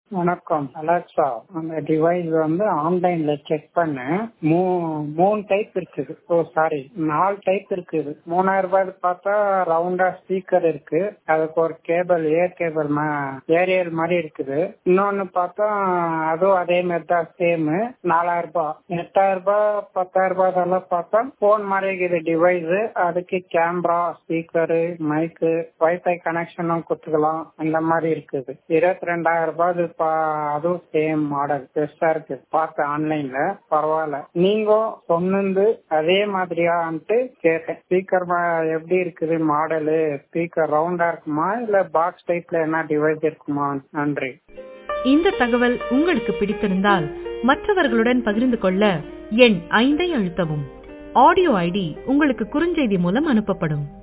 வணக்கம் அலெக்சா அந்த டிவைஸ் வந்து ஆன்லைன்ல செக் பண்ணேன் மூ மூணு டைப் இருக்குது ஓ சாரி நாலு டைப் இருக்குது மூணாயிரம் ரூபாய் பார்த்தா ரவுண்டா ஸ்பீக்கர் இருக்கு அதுக்கு ஒரு கேபிள் ஏர் கேபிள் ஏரியல் மாதிரி இருக்குது இன்னொன்னு பார்த்தா அதுவும் அதே மாதிரி தான் சேம் நாலாயிரம் ரூபாய் எட்டாயிரம் ரூபாய் பத்தாயிரம் ரூபாய் இதெல்லாம் பார்த்தா போன் மாதிரி இருக்குது டிவைஸ் அதுக்கு கேமரா ஸ்பீக்கரு மைக்கு வைஃபை கனெக்ஷனும் கொடுத்துக்கலாம் அந்த மாதிரி இருக்குது இருபத்தி ரெண்டாயிரம் ரூபாய் இது பா- அதுவும் சேம் மாடல் பெஸ்டா இருக்கு பார்த்தேன் ஆன்லைன்ல பரவாயில்ல நீங்க சொன்னது அதே மாதிரியான்ட்டு கேட்டேன் ஸ்பீக்கர் எப்படி இருக்குது மாடலு ஸ்பீக்கர் ரவுண்டா இருக்குமா இல்ல பாக்ஸ் டைப்ல என்ன டிவைஸ் இருக்குமா நன்றி இந்த தகவல் உங்களுக்கு பிடித்திருந்தால் மற்றவர்களுடன் பகிர்ந்து கொள்ள எண் ஐந்தை அழுத்தவும் ஆடியோ ஐடி உங்களுக்கு குறுஞ்செய்தி மூலம் அனுப்பப்படும்